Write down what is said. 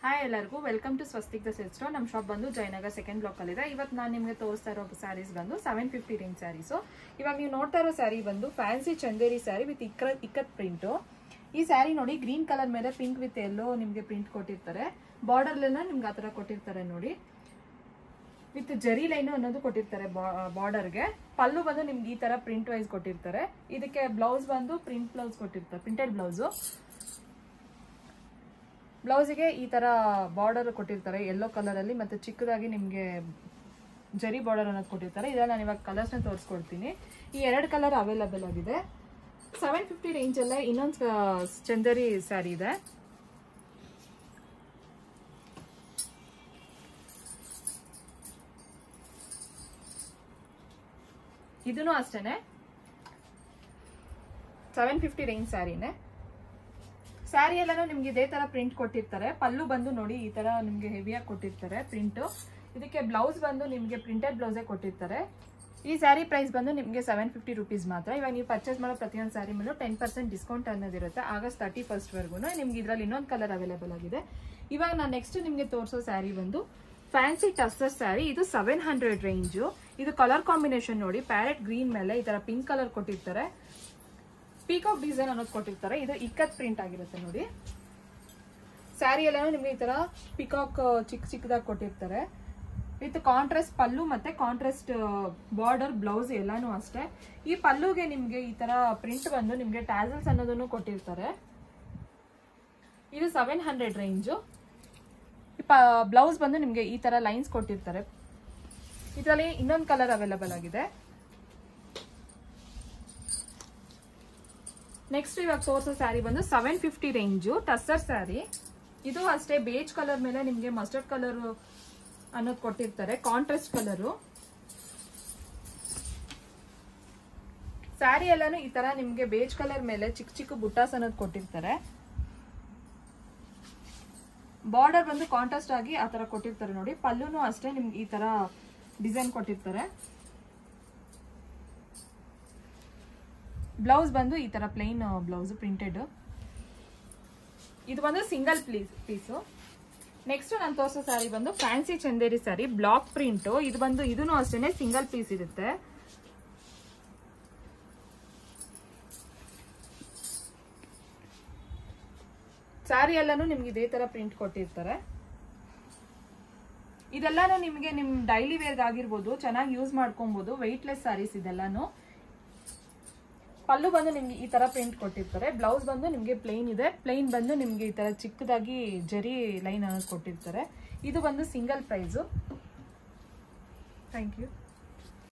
hi ಎಲ್ಲರಿಗೂ welcome to Swastik the sale store ನಮ್ಮ shop ಬಂದು ಜಯನಗರ್ ಸೆಕೆಂಡ್ ಬ್ಲಾಕ್ ಅಲ್ಲಿ ಇದೆ ಇವತ್ತು ನಾನು ನಿಮಗೆ ತೋರಿಸ್ತಾ ಇರೋ ಸ್ಯಾರೀಸ್ ಬಂದು ಸೆವೆನ್ ಫಿಫ್ಟಿ ರೇಂಜ್ ಸ್ಯಾರೀಸು ಇವಾಗ ನೀವು ನೋಡ್ತಾ ಇರೋ ಸ್ಯಾರಿ ಬಂದು ಫ್ಯಾನ್ಸಿ ಚಂದೇರಿ ಸ್ಯಾರಿ ವಿತ್ ಇಕ್ಕ ಇಕ್ಕತ್ ಪ್ರಿಂಟು ಈ ಸ್ಯಾರಿ ನೋಡಿ ಗ್ರೀನ್ ಕಲರ್ ಮೇಲೆ ಪಿಂಕ್ ವಿತ್ ಎಲ್ಲೋ ನಿಮಗೆ ಪ್ರಿಂಟ್ ಕೊಟ್ಟಿರ್ತಾರೆ ಬಾರ್ಡರ್ಲೆಲ್ಲ ನಿಮ್ಗೆ ಆ ಥರ ಕೊಟ್ಟಿರ್ತಾರೆ ನೋಡಿ ವಿತ್ ಜರಿ ಲೈನ್ ಅನ್ನೋದು ಕೊಟ್ಟಿರ್ತಾರೆ ಬಾರ್ಡರ್ಗೆ ಪಲ್ಲು ಬಂದು ನಿಮ್ಗೆ ಈ ತರ ಪ್ರಿಂಟ್ ವೈಸ್ ಕೊಟ್ಟಿರ್ತಾರೆ ಇದಕ್ಕೆ ಬ್ಲೌಸ್ ಬಂದು ಪ್ರಿಂಟ್ ಬ್ಲೌಸ್ ಕೊಟ್ಟಿರ್ತಾರೆ ಪ್ರಿಂಟೆಡ್ ಬ್ಲೌಸು ಬ್ಲೌಸಿಗೆ ಈ ತರ ಬಾರ್ಡರ್ ಕೊಟ್ಟಿರ್ತಾರೆ ಯೆಲ್ಲೋ ಕಲರ್ ಅಲ್ಲಿ ಮತ್ತೆ ಚಿಕ್ಕದಾಗಿ ನಿಮ್ಗೆ ಜರಿ ಬಾರ್ಡರ್ ಅನ್ನೋದು ಕೊಟ್ಟಿರ್ತಾರೆ ಇದನ್ನ ನಾನು ಇವಾಗ ಕಲರ್ಸ್ನ ತೋರಿಸ್ಕೊಡ್ತೀನಿ ಈ ಎರಡು ಕಲರ್ ಅವೈಲಬಲ್ ಆಗಿದೆ ಸೆವೆನ್ ಫಿಫ್ಟಿ ರೇಂಜ್ ಅಲ್ಲೇ ಇನ್ನೊಂದು ಚಂದರಿ ಸ್ಯಾರಿ ಇದೆ ಇದೂ ಅಷ್ಟೇನೆ ಸೆವೆನ್ ಫಿಫ್ಟಿ ರೇಂಜ್ ಸ್ಯಾರಿನೇ ಸ್ಯಾರಿ ಎಲ್ಲಾನು ನಿಮ್ಗೆ ಇದೇ ತರ ಪ್ರಿಂಟ್ ಕೊಟ್ಟಿರ್ತಾರೆ ಪಲ್ಲು ಬಂದು ನೋಡಿ ಈ ತರ ನಿಮ್ಗೆ ಹೆವಿಯಾಗಿ ಕೊಟ್ಟಿರ್ತಾರೆ ಪ್ರಿಂಟ್ ಇದಕ್ಕೆ ಬ್ಲೌಸ್ ಬಂದು ನಿಮ್ಗೆ ಪ್ರಿಂಟೆಡ್ ಬ್ಲೌಸೇ ಕೊಟ್ಟಿರ್ತಾರೆ ಈ ಸ್ಯಾರಿ ಪ್ರೈಸ್ ಬಂದು ನಿಮಗೆ ಸೆವೆನ್ ಫಿಫ್ಟಿ ರುಪೀಸ್ ಮಾತ್ರ ಇವಾಗ ನೀವು ಪರ್ಚೇಸ್ ಮಾಡೋ ಪ್ರತಿಯೊಂದು ಸ್ಯಾರಿ ಮೇಲೂ ಟೆನ್ ಪರ್ಸೆಂಟ್ ಡಿಸ್ಕೌಂಟ್ ಅನ್ನೋದಿರುತ್ತೆ ಆಗಸ್ಟ್ ತರ್ಟಿ ಫಸ್ಟ್ವರೆಗೂ ನಿಮ್ಗೆ ಇದರಲ್ಲಿ ಇನ್ನೊಂದು ಕಲರ್ ಅವೈಲೇಬಲ್ ಆಗಿದೆ ಇವಾಗ ನಾನು ನೆಕ್ಸ್ಟ್ ನಿಮಗೆ ತೋರಿಸೋ ಸ್ಯಾರಿ ಬಂದು ಫ್ಯಾನ್ಸಿ ಟಸ್ಸರ್ ಸ್ಯಾರಿ ಇದು ಸೆವೆನ್ ಹಂಡ್ರೆಡ್ ರೇಂಜು ಇದು ಕಲರ್ ಕಾಂಬಿನೇಷನ್ ನೋಡಿ ಪ್ಯಾರೆಟ್ ಗ್ರೀನ್ ಮೇಲೆ ಈ ತರ ಪಿಂಕ್ ಕಲರ್ ಕೊಟ್ಟಿರ್ತಾರೆ ಪೀಕಾಕ್ ಡಿಸೈನ್ ಅನ್ನೋದು ಕೊಟ್ಟಿರ್ತಾರೆ ಇದು ಇಕ್ಕತ್ ಪ್ರಿಂಟ್ ಆಗಿರುತ್ತೆ ನೋಡಿ ಸ್ಯಾರಿ ಎಲ್ಲಾನು ನಿಮ್ಗೆ ಈ ತರ ಪಿಕಾಕ್ ಚಿಕ್ಕ ಚಿಕ್ಕದಾಗಿ ಕೊಟ್ಟಿರ್ತಾರೆ ವಿತ್ ಕಾಂಟ್ರಾಸ್ಟ್ ಪಲ್ಲು ಮತ್ತೆ ಕಾಂಟ್ರಾಸ್ಟ್ ಬಾರ್ಡರ್ ಬ್ಲೌಸ್ ಎಲ್ಲಾನು ಅಷ್ಟೇ ಈ ಪಲ್ಲುಗೆ ನಿಮ್ಗೆ ಈ ತರ ಪ್ರಿಂಟ್ ಬಂದು ನಿಮ್ಗೆ ಟ್ಯಾಸಲ್ಸ್ ಅನ್ನೋದನ್ನು ಕೊಟ್ಟಿರ್ತಾರೆ ಇದು ಸೆವೆನ್ ಹಂಡ್ರೆಡ್ ರೇಂಜು ಬ್ಲೌಸ್ ಬಂದು ನಿಮ್ಗೆ ಈ ತರ ಲೈನ್ಸ್ ಕೊಟ್ಟಿರ್ತಾರೆ ಇದರಲ್ಲಿ ಇನ್ನೊಂದು ಕಲರ್ ಅವೈಲಬಲ್ ಆಗಿದೆ ನೆಕ್ಸ್ಟ್ ಇವಾಗ ತೋರಿಸೋ ಸ್ಯಾರಿ ಬಂದು seven fifty range tussar sari ಇದು ಅಷ್ಟೇ ಬೇಜ್ ಕಲರ್ ಮೇಲೆ ನಿಮ್ಗೆ ಮಸ್ಟರ್ಡ್ ಕಲರ್ ಅನ್ನೋದು ಕೊಟ್ಟಿರ್ತಾರೆ ಕಾಂಟ್ರಾಸ್ಟ್ ಕಲರು ಸ್ಯಾರಿ ಎಲ್ಲಾನು ಈ ತರ ನಿಮ್ಗೆ ಬೇಜ್ ಕಲರ್ ಮೇಲೆ ಚಿಕ್ಕ ಚಿಕ್ಕ ಬುಟ್ಟಾಸ್ ಅನ್ನೋದು ಕೊಟ್ಟಿರ್ತಾರೆ ಬಾರ್ಡರ್ ಬಂದು ಕಾಂಟ್ರಾಸ್ಟ್ ಆಗಿ ಆ ತರ ಕೊಟ್ಟಿರ್ತಾರೆ ನೋಡಿ ಪಲ್ಲುನು ಅಷ್ಟೇ ನಿಮ್ಗೆ ಈ ತರ ಡಿಸೈನ್ ಕೊಟ್ಟಿರ್ತಾರೆ ಬ್ಲೌಸ್ ಬಂದು ಈ ತರ ಪ್ಲೈನ್ ಬ್ಲೌಸ್ ಪ್ರಿಂಟೆಡ್ ಇದು ಬಂದು ಸಿಂಗಲ್ ಪ್ಲೀಸ್ ಪೀಸು ನೆಕ್ಸ್ಟ್ ನಾನು ತೋರಿಸೋ ಸ್ಯಾರಿ ಬಂದು fancy Chanderi sari block print ಇದು ಬಂದು ಇದೂ ಅಷ್ಟೇನೆ ಸಿಂಗಲ್ ಪೀಸ್ ಇರುತ್ತೆ ಸ್ಯಾರಿ ಎಲ್ಲಾನು ನಿಮ್ಗೆ ಇದೇ ತರ ಪ್ರಿಂಟ್ ಕೊಟ್ಟಿರ್ತಾರೆ ಇದೆಲ್ಲಾನು ನಿಮಗೆ ನಿಮ್ ಡೈಲಿ ವೇರ್ಗ್ ಆಗಿರ್ಬೋದು ಚೆನ್ನಾಗಿ ಯೂಸ್ ಮಾಡ್ಕೊಬಹುದು ವೆಯ್ಟ್ಲೆಸ್ ಸ್ಯಾರೀಸ್ ಇದೆಲ್ಲಾನು ಪಲ್ಲು ಬಂದು ನಿಮ್ಗೆ ಈ ತರ ಪ್ರಿಂಟ್ ಕೊಟ್ಟಿರ್ತಾರೆ ಬ್ಲೌಸ್ ಬಂದು ನಿಮ್ಗೆ ಪ್ಲೈನ್ ಇದೆ ಪ್ಲೈನ್ ಬಂದು ನಿಮ್ಗೆ ಈ ತರ ಚಿಕ್ಕದಾಗಿ ಜರಿ ಲೈನ್ ಅನ್ನೋದು ಕೊಟ್ಟಿರ್ತಾರೆ ಇದು ಬಂದು ಸಿಂಗಲ್ ಪ್ರೈಸು ಥ್ಯಾಂಕ್ ಯು